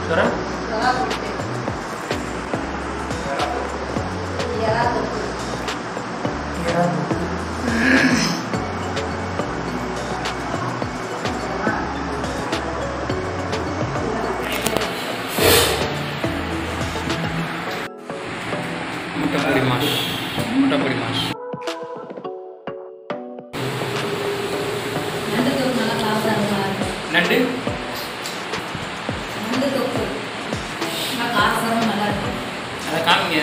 சுரா சுறா புட்டு எறா தொக்கு முட்டை பொடி மாஸ் முட்டை பொடி மாஸ் நண்டு தொக்கு நல்லா சாப்பிட்றாங்களா நண்டு நண்டு தொக்கு நல்லா காரசாரமாக நல்லா இருக்கும் அதை காமிங்க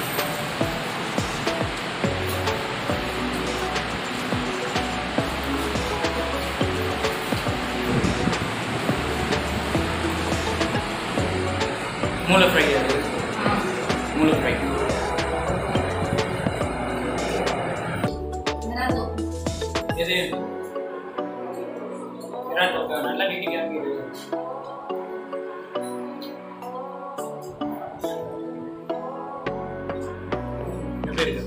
மூளை ஃப்ரை அது மூளை ஃப்ரை எறா தொக்கு எது எறா தொக்கா நல்லா நீட்டி காமிக்குது எப்படி இருக்கு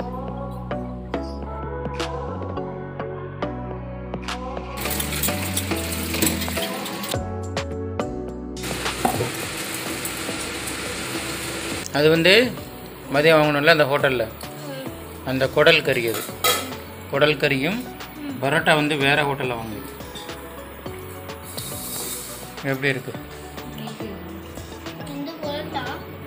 அது வந்து மதியம் வாங்கணும்ல அந்த ஹோட்டலில் அந்த குடல் கறி அது குடல் கறியும் பரோட்டா வந்து வேற ஹோட்டலில் வாங்குது எப்படி இருக்கு இந்த பரோட்டா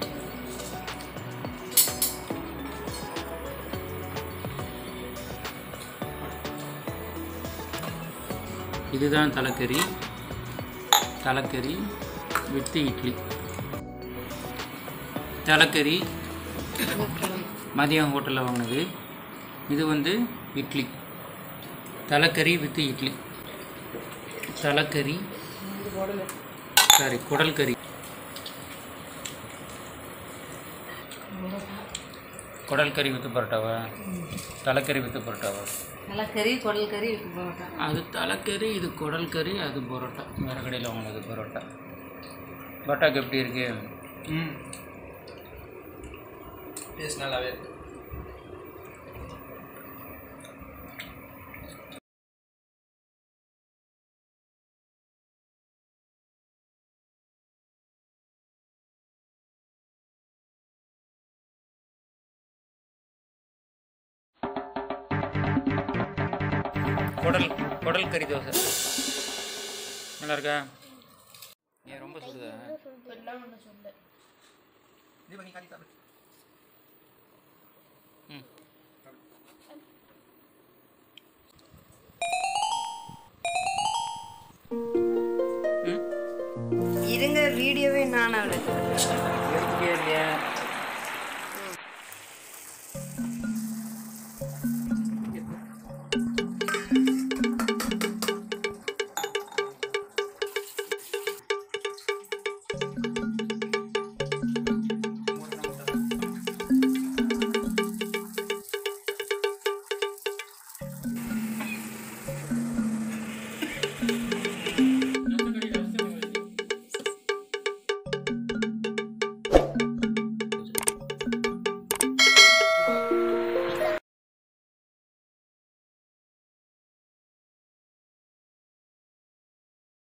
இதுதான் தலைக்கறி தலைக்கறி வித்து இட்லி தலைக்கறி மதியம் ஹோட்டலில் வாங்கினது இது வந்து இட்லி தலைக்கறி வித்து இட்லி தலைக்கறி சாரி குடல் கறி குடல் கறி வித்து பரோட்டாவா தலைக்கறி வித்து பரோட்டாவா நல்லா கறி குடல் கறி இருக்கு பரோட்டா அது தலைக்கறி இது குடல் கறி அது பரோட்டா வேறு கடையில் வாங்கினது பரோட்டா பரோட்டாக்கு எப்படி இருக்கு ம் டேஸ்ட் நல்லாவே இருக்கு குடல் குடல் கறி தோசை நல்லா இருக்கா ஏன் ரொம்ப சுடுதா தீபா நீ காட்டி சாப்பிடு ம் ம் இருங்க வீடியோவே நான் அவளுக்கு எடுத்துட்டே இல்லையா